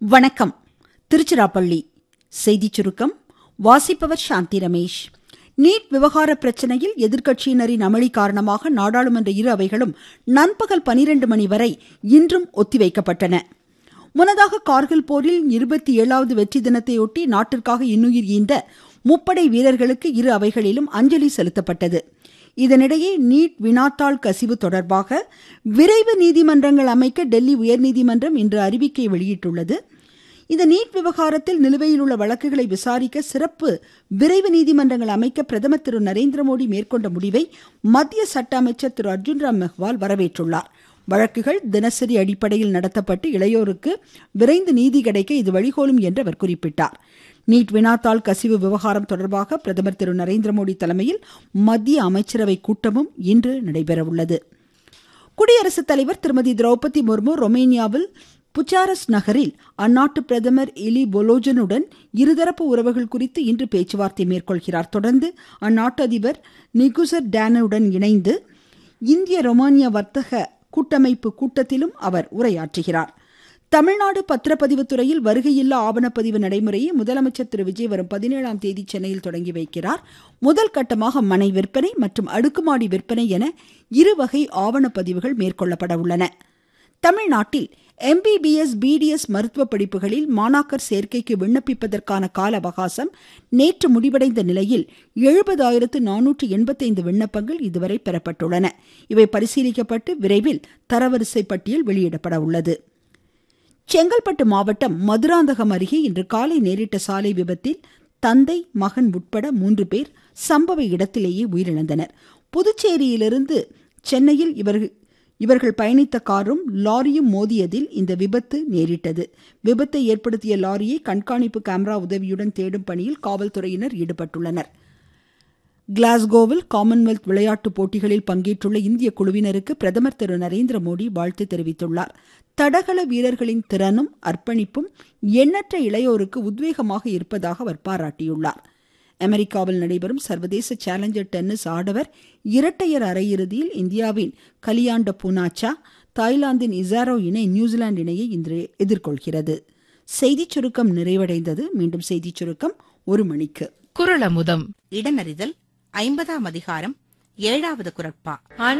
வணக்கம் திருச்சிராப்பள்ளி செய்திச் சுருக்கம் வாசிப்பவர் சாந்தி ரமேஷ் நீட் விவகார பிரச்சனையில் எதிர்க்கட்சியினரின் அமளி காரணமாக நாடாளுமன்ற இரு அவைகளும் நண்பகல் பனிரெண்டு மணி வரை இன்றும் ஒத்திவைக்கப்பட்டன முன்னதாக கார்கில் போரில் இருபத்தி ஏழாவது வெற்றி தினத்தையொட்டி நாட்டிற்காக இன்னுயிர் ஈந்த முப்படை வீரர்களுக்கு இரு அவைகளிலும் அஞ்சலி செலுத்தப்பட்டது இதனிடையே நீட் வினாத்தாள் கசிவு தொடர்பாக விரைவு நீதிமன்றங்கள் அமைக்க டெல்லி உயர்நீதிமன்றம் இன்று அறிவிக்கை வெளியிட்டுள்ளது இந்த நீட் விவகாரத்தில் நிலுவையில் உள்ள வழக்குகளை விசாரிக்க சிறப்பு விரைவு நீதிமன்றங்கள் அமைக்க பிரதமர் திரு நரேந்திர மோடி மேற்கொண்ட முடிவை மத்திய சட்ட அமைச்சர் திரு அர்ஜுன் ராம் மெஹ்வால் வரவேற்றுள்ளார் வழக்குகள் தினசரி அடிப்படையில் நடத்தப்பட்டு இளையோருக்கு விரைந்து நீதி கிடைக்க இது வழிகோலும் என்று அவர் குறிப்பிட்டார் நீட் வினாத்தாள் கசிவு விவகாரம் தொடர்பாக பிரதமர் திரு நரேந்திர மோடி தலைமையில் மத்திய அமைச்சரவை கூட்டமும் இன்று நடைபெறவுள்ளது குடியரசுத் தலைவர் திருமதி திரௌபதி முர்மு ரொமேனியாவில் புச்சாரஸ் நகரில் அந்நாட்டு பிரதமர் இலி பொலோஜனுடன் இருதரப்பு உறவுகள் குறித்து இன்று பேச்சுவார்த்தை மேற்கொள்கிறார் தொடர்ந்து அந்நாட்டு அதிபர் நிகுசர் டேனுடன் இணைந்து இந்திய ரொமானிய வர்த்தக கூட்டமைப்பு கூட்டத்திலும் அவர் உரையாற்றுகிறார் தமிழ்நாடு பத்திரப்பதிவு துறையில் வருகையில்லா ஆவணப்பதிவு நடைமுறையை முதலமைச்சர் திரு விஜய் வரும் பதினேழாம் தேதி சென்னையில் தொடங்கி வைக்கிறார் முதல் கட்டமாக மனை விற்பனை மற்றும் அடுக்குமாடி விற்பனை என இரு வகை ஆவணப்பதிவுகள் மேற்கொள்ளப்பட உள்ளன தமிழ்நாட்டில் எம்பிபிஎஸ் பிடிஎஸ் மருத்துவ படிப்புகளில் மாணாக்கர் சேர்க்கைக்கு விண்ணப்பிப்பதற்கான கால அவகாசம் நேற்று முடிவடைந்த நிலையில் எழுபதாயிரத்து நானூற்று எண்பத்தைந்து விண்ணப்பங்கள் இதுவரை பெறப்பட்டுள்ளன இவை பரிசீலிக்கப்பட்டு விரைவில் தரவரிசை பட்டியல் வெளியிடப்பட உள்ளது செங்கல்பட்டு மாவட்டம் மதுராந்தகம் அருகே இன்று காலை நேரிட்ட சாலை விபத்தில் தந்தை மகன் உட்பட மூன்று பேர் சம்பவ இடத்திலேயே உயிரிழந்தனர் புதுச்சேரியிலிருந்து சென்னையில் இவர்கள் இவர்கள் பயணித்த காரும் லாரியும் மோதியதில் இந்த விபத்து நேரிட்டது விபத்தை ஏற்படுத்திய லாரியை கண்காணிப்பு கேமரா உதவியுடன் தேடும் பணியில் காவல்துறையினர் ஈடுபட்டுள்ளனர் கிளாஸ்கோவில் காமன்வெல்த் விளையாட்டுப் போட்டிகளில் பங்கேற்றுள்ள இந்திய குழுவினருக்கு பிரதமர் திரு நரேந்திர மோடி வாழ்த்து தெரிவித்துள்ளார் தடகள வீரர்களின் திறனும் அர்ப்பணிப்பும் எண்ணற்ற இளையோருக்கு உத்வேகமாக இருப்பதாக அவர் பாராட்டியுள்ளார் அமெரிக்காவில் நடைபெறும் சர்வதேச சேலஞ்சர் டென்னிஸ் ஆடவர் இரட்டையர் அரையிறுதியில் இந்தியாவின் கலியாண்ட பூனாச்சா தாய்லாந்தின் இசாரோ இணை நியூசிலாந்து இணையை இன்று எதிர்கொள்கிறது செய்திச் சுருக்கம் நிறைவடைந்தது மீண்டும் செய்திச் சுருக்கம் ஒரு மணிக்கு குரலமுதம் இடனறிதல் ஐம்பதாம் அதிகாரம் ஏழாவது குரட்பா